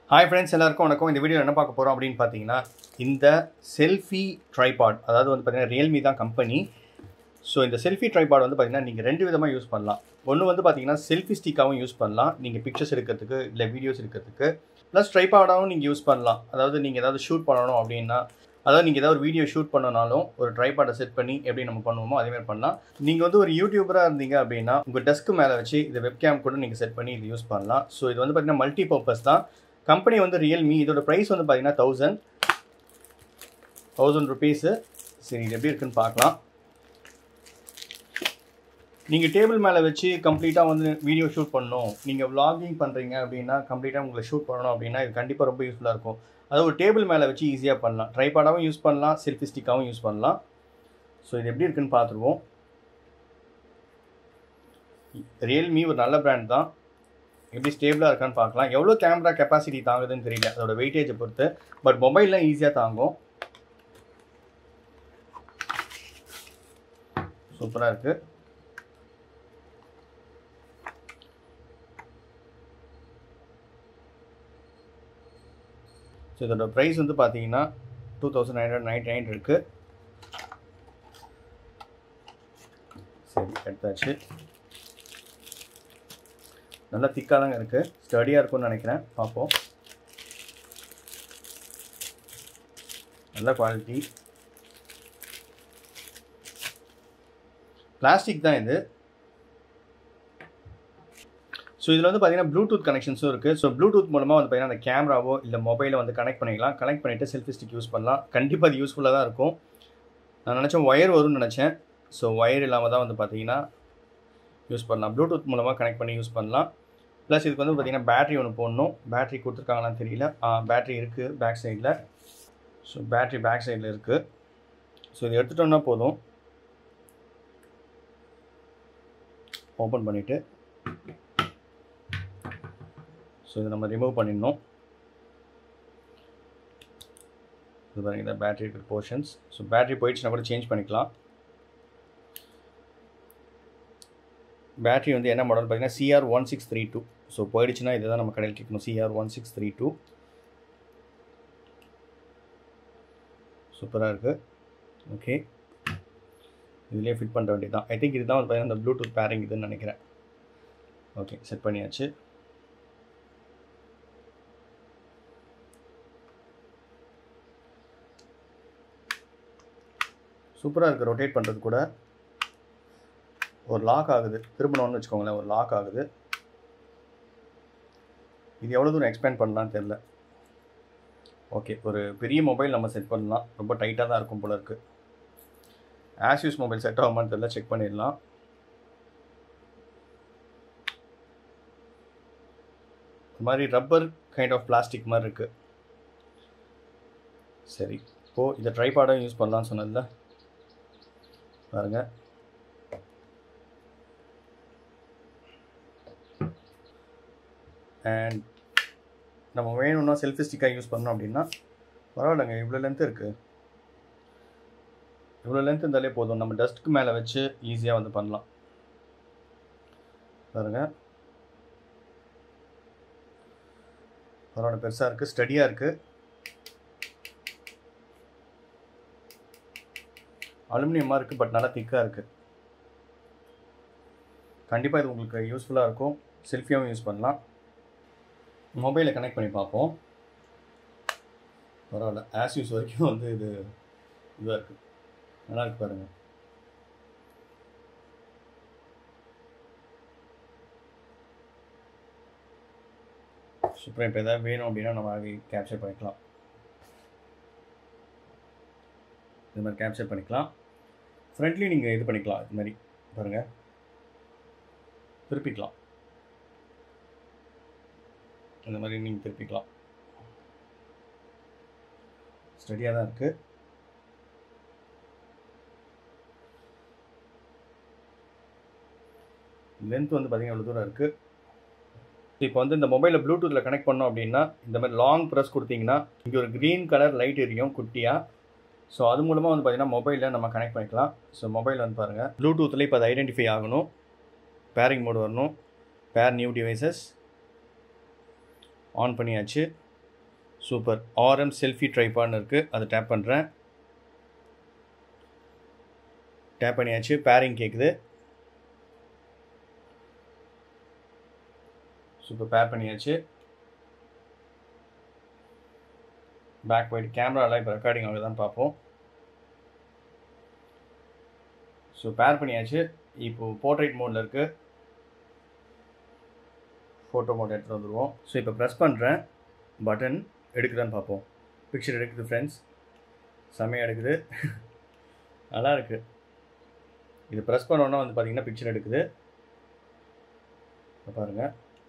hi friends எல்லாருக்கும் வணக்கம் இந்த வீடியோ என்ன பார்க்க போகிறோம் அப்படின்னு பார்த்தீங்கன்னா இந்த செல்ஃபி ட்ரைபாட் அதாவது வந்து பார்த்தீங்கன்னா ரியல்மி தான் கம்பெனி ஸோ இந்த செல்ஃபி ட்ரைபாட் வந்து பார்த்தீங்கன்னா நீங்கள் ரெண்டு விதமாக யூஸ் பண்ணலாம் ஒன்று வந்து பார்த்தீங்கன்னா செல்ஃபி ஸ்டிக்காகவும் யூஸ் பண்ணலாம் நீங்கள் பிக்சர்ஸ் எடுக்கிறதுக்கு இல்லை வீடியோஸ் எடுக்கிறதுக்கு ப்ளஸ் ட்ரைபாடாகவும் நீங்கள் யூஸ் பண்ணலாம் அதாவது நீங்கள் ஏதாவது ஷூட் பண்ணணும் அப்படின்னா அதாவது நீங்கள் ஏதாவது ஒரு வீடியோ ஷூட் பண்ணனாலும் ஒரு ட்ரைபாடை செட் பண்ணி எப்படி நம்ம பண்ணுவோமோ அதே மாதிரி பண்ணலாம் நீங்கள் வந்து ஒரு யூடியூபராக இருந்தீங்க அப்படின்னா உங்கள் டெஸ்க் மேலே வச்சு இந்த வெப்கேம் கூட நீங்கள் செட் பண்ணி இது யூஸ் பண்ணலாம் ஸோ இது வந்து பார்த்தீங்கன்னா மல்டி பர்பஸ் தான் கம்பெனி வந்து ரியல்மி இதோட ப்ரைஸ் வந்து பார்த்தீங்கன்னா தௌசண்ட் தௌசண்ட் ருபீஸு சரி இது எப்படி இருக்குன்னு பார்க்கலாம் நீங்கள் டேபிள் மேலே வச்சு கம்ப்ளீட்டாக வந்து வீடியோ ஷூட் பண்ணணும் நீங்கள் vlogging பண்ணுறீங்க அப்படின்னா கம்ப்ளீட்டாக உங்களை ஷூட் பண்ணணும் அப்படின்னா இது கண்டிப்பாக ரொம்ப யூஸ்ஃபுல்லாக இருக்கும் அது ஒரு டேபிள் மேலே வச்சு ஈஸியாக பண்ணலாம் ட்ரைபாடாகவும் யூஸ் பண்ணலாம் செல்ஃபி ஸ்டிக்காகவும் யூஸ் பண்ணலாம் ஸோ இது எப்படி இருக்குன்னு பார்த்துருவோம் ரியல்மி ஒரு நல்ல பிராண்ட் தான் எப்படி ஸ்டேபிளாக இருக்கான்னு பார்க்கலாம் எவ்வளோ கேமரா கெப்பாசிட்டி தாங்குதுன்னு தெரியல அதோட வெயிட்டேஜை பொறுத்து பட் மொபைல்லாம் ஈஸியாக தாங்கும் சூப்பராக இருக்குது ஸோ இதோட ப்ரைஸ் வந்து பார்த்தீங்கன்னா two thousand nine hundred ninety nine இருக்குது சரி எடுத்தாச்சு நல்லா திக்காக தாங்க இருக்குது ஸ்டடியாக இருக்கும்னு நினைக்கிறேன் பார்ப்போம் நல்ல குவாலிட்டி பிளாஸ்டிக் தான் இது ஸோ இதில் வந்து பார்த்தீங்கன்னா ப்ளூடூத் கனெக்ஷன்ஸும் இருக்குது ஸோ ப்ளூடூத் மூலமாக வந்து பார்த்தீங்கன்னா அந்த கேமராவோ இல்லை மொபைலை வந்து கனெக்ட் பண்ணிக்கலாம் கனெக்ட் பண்ணிவிட்டு செல்ஃபி ஸ்டிக் யூஸ் பண்ணலாம் கண்டிப்பாக அது யூஸ்ஃபுல்லாக தான் இருக்கும் நான் நினச்சேன் ஒயர் வரும்னு நினச்சேன் ஸோ ஒயர் இல்லாமல் தான் வந்து பார்த்தீங்கன்னா யூஸ் பண்ணலாம் ப்ளூடூத் மூலமாக கனெக்ட் பண்ணி யூஸ் பண்ணலாம் ப்ளஸ் இதுக்கு வந்து பார்த்தீங்கன்னா பேட்டரி ஒன்று போடணும் பேட்டரி கொடுத்துருக்காங்களான்னு தெரியல பேட்டரி இருக்குது பேக் சைடில் ஸோ பேட்டரி பேக் சைடில் இருக்குது ஸோ இது எடுத்துட்டோம்னா போதும் ஓப்பன் பண்ணிவிட்டு ஸோ இதை நம்ம ரிமூவ் பண்ணிடணும் இது பாருங்க இந்த பேட்டரி இருக்கிற போர்ஷன்ஸ் ஸோ பேட்டரி போயிடுச்சுன்னா கூட சேஞ்ச் பண்ணிக்கலாம் பேட்டரி வந்து என்ன மாடல் பார்த்தீங்கன்னா CR one six three two so போயிடுச்சுன்னா இதை தான் நம்ம கடையில் கேட்கணும் CR one six three two சூப்பராக இருக்குது ஓகே இதுலேயே ஃபிட் பண்ண வேண்டியது தான் ஐ திங்க் இதுதான் வந்து பார்த்தீங்கன்னா இந்த ப்ளூடூத் பேரிங் இதுன்னு நினைக்கிறேன் ஓகே செட் பண்ணியாச்சு சூப்பராக இருக்குது ரொட்டேட் பண்ணுறது கூட ஒரு லாக் ஆகுது திரும்பணும்னு வச்சுக்கோங்களேன் ஒரு லாக் ஆகுது இது எவ்வளோ தூரம் எக்ஸ்பேண்ட் பண்ணலான்னு தெரில ஓகே ஒரு பெரிய மொபைல் நம்ம செட் பண்ணலாம் ரொம்ப டைட்டாக தான் இருக்கும் போல இருக்குது ஆஸ்யூஸ் மொபைல் செட் ஆகுமான்னு தெரில செக் பண்ணிடலாம் ஒரு மாதிரி ரப்பர் கைண்ட் ஆஃப் பிளாஸ்டிக் மாதிரி இருக்குது சரி இப்போது இதை ட்ரைபாடும் யூஸ் பண்ணலாம்னு சொன்னதில்ல பாருங்க அண்ட் நம்ம வேணும்னா செல்ஃபி ஸ்டிக்காக யூஸ் பண்ணோம் அப்படின்னா பரவாயில்லைங்க இவ்வளோ லென்த் இருக்குது இவ்வளோ லென்த் இருந்தாலே போதும் நம்ம டஸ்ட்க்கு மேலே வச்சு ஈஸியாக வந்து பண்ணலாம் பாருங்க பரவாயில்ல பெருசாக இருக்குது ஸ்டடியாக இருக்குது அலுமினியமாக இருக்குது பட் நல்லா திக்காக இருக்குது கண்டிப்பாக இது உங்களுக்கு யூஸ்ஃபுல்லாக இருக்கும் செல்ஃபியாகவும் யூஸ் பண்ணலாம் மொபைலை கனெக்ட் பண்ணி பார்ப்போம் பரவாயில்ல ஆஸ் யூஸ் வரைக்கும் வந்து இது இதுவாக இருக்குது நல்லா இருக்கு பாருங்கள் சூப்பராக இப்போ எதாவது வேணும் அப்படின்னா நம்ம அதை கேப்சர் பண்ணிக்கலாம் இது மாதிரி கேப்சர் பண்ணிக்கலாம் ஃப்ரண்ட்லேயும் நீங்கள் இது பண்ணிக்கலாம் இது மாதிரி பாருங்கள் திருப்பிக்கலாம் இந்த மாதிரி நீங்கள் திருப்பிக்கலாம் ஸ்டடியாக தான் இருக்குது லென்த் வந்து பார்த்தீங்கன்னா எவ்வளோ தூரம் இருக்குது இப்போ வந்து இந்த மொபைலில் ப்ளூடூத்தில் கனெக்ட் பண்ணோம் அப்படின்னா இந்த மாதிரி லாங் ப்ரெஸ் கொடுத்தீங்கன்னா இங்கே ஒரு க்ரீன் கலர் லைட் எரியும் குட்டியாக ஸோ அது மூலமாக வந்து பார்த்தீங்கன்னா மொபைலில் நம்ம கனெக்ட் பண்ணிக்கலாம் ஸோ மொபைல் வந்து பாருங்கள் ப்ளூடூத்தில் இப்போ அது ஐடென்டிஃபை ஆகணும் பேரிங் மோடு வரணும் பேர் நியூ டிவைசஸ் ஆன் பண்ணியாச்சு சூப்பர் ஆர்எம் செல்ஃபி ட்ரைபாட்னு இருக்குது அதை டேப் பண்ணுறேன் டேப் பண்ணியாச்சு பேரிங் கேட்குது சூப்பர் பேர் பண்ணியாச்சு பேக் போயிட்டு கேமராவில் இப்போ ரெக்கார்டிங் ஆகுதான்னு பார்ப்போம் ஸோ பேர் பண்ணியாச்சு இப்போது போர்ட்ரேட் மோடில் இருக்குது ஃபோட்டோ மோட் எடுத்துகிட்டு வந்துடுவோம் ஸோ இப்போ ப்ரெஸ் பண்ணுறேன் பட்டன் எடுக்குதான்னு பார்ப்போம் பிக்சர் எடுக்குது ஃப்ரெண்ட்ஸ் செம்மையாக எடுக்குது நல்லா இருக்குது இது ப்ரெஸ் பண்ணோன்னா வந்து பார்த்தீங்கன்னா பிக்சர் எடுக்குது பாருங்கள்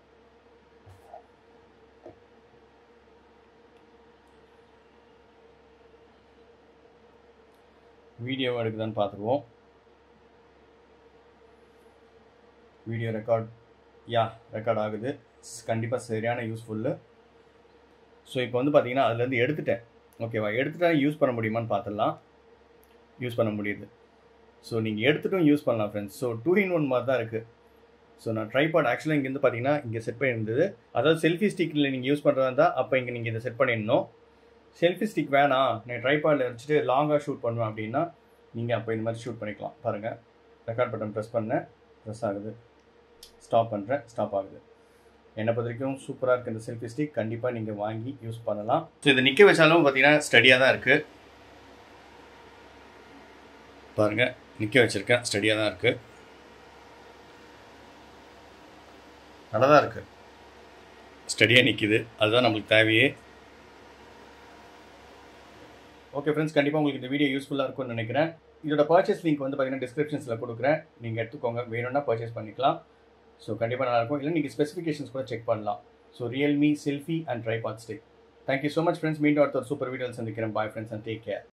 வீடியோ எடுக்குதான்னு பார்த்துருவோம் வீடியோ ரெக்கார்ட் யா ரெக்கார்ட் ஆகுது கண்டிப்பாக சரியான யூஸ்ஃபுல்லு ஸோ இப்போ வந்து பார்த்தீங்கன்னா அதுலேருந்து எடுத்துட்டேன் ஓகேவா எடுத்துட்டா யூஸ் பண்ண முடியுமான்னு பார்த்துடலாம் யூஸ் பண்ண முடியுது ஸோ நீங்கள் எடுத்துட்டும் யூஸ் பண்ணலாம் friends so two in one மாதிரி தான் இருக்குது ஸோ நான் ட்ரைபாட் ஆக்சுவலாக இங்கேருந்து பார்த்தீங்கன்னா இங்கே செட் பண்ணியிருந்தது அதாவது செல்ஃபி ஸ்டிக்கில் நீங்கள் யூஸ் பண்ணுறதா இருந்தால் அப்போ இங்கே நீங்கள் இதை செட் பண்ணிடணும் செல்ஃபி ஸ்டிக் வேணாம் நான் ட்ரைபாடில் வச்சுட்டு லாங்காக ஷூட் பண்ணுவேன் அப்படின்னா நீங்கள் அப்போ இந்த மாதிரி ஷூட் பண்ணிக்கலாம் பாருங்கள் ரெக்கார்ட் பட்டன் ப்ரெஸ் பண்ணேன் ப்ரெஸ் ஆகுது ஸ்டாப் பண்ணுறேன் ஸ்டாப் ஆகுது என்னை பொறுத்த வரைக்கும் சூப்பராக இருக்குது இந்த செல்ஃபி ஸ்டிக் கண்டிப்பாக நீங்கள் வாங்கி யூஸ் பண்ணலாம் ஸோ இதை நிற்க வச்சாலும் பார்த்தீங்கன்னா ஸ்டடியாக தான் இருக்குது பாருங்கள் நிற்க வச்சுருக்கேன் ஸ்டடியாக தான் இருக்குது நல்லா தான் இருக்குது ஸ்டடியாக நிற்கிது அதுதான் நம்மளுக்கு தேவையே ஓகே ஃப்ரெண்ட்ஸ் கண்டிப்பாக உங்களுக்கு இந்த வீடியோ யூஸ்ஃபுல்லாக இருக்கும்னு நினைக்கிறேன் இதோட பர்ச்சேஸ் லிங்க் வந்து பார்த்தீங்கன்னா டிஸ்கிரிப்ஷன்ஸில் கொடுக்குறேன் நீங்கள் எடுத்துக்கோங்க வேணும்னா பர்ச்சேஸ் பண்ணிக்கலாம் ஸோ கண்டிப்பாக நல்லாயிருக்கும் இல்லை நீங்கள் ஸ்பெசிஃபிகேஷன்ஸ் கூட செக் பண்ணலாம் so Realme selfie and tripod stick thank you so much friends மீண்டும் அடுத்த ஒரு சூப்பர் வீடியோ சந்திக்கிறேன் bye friends and take care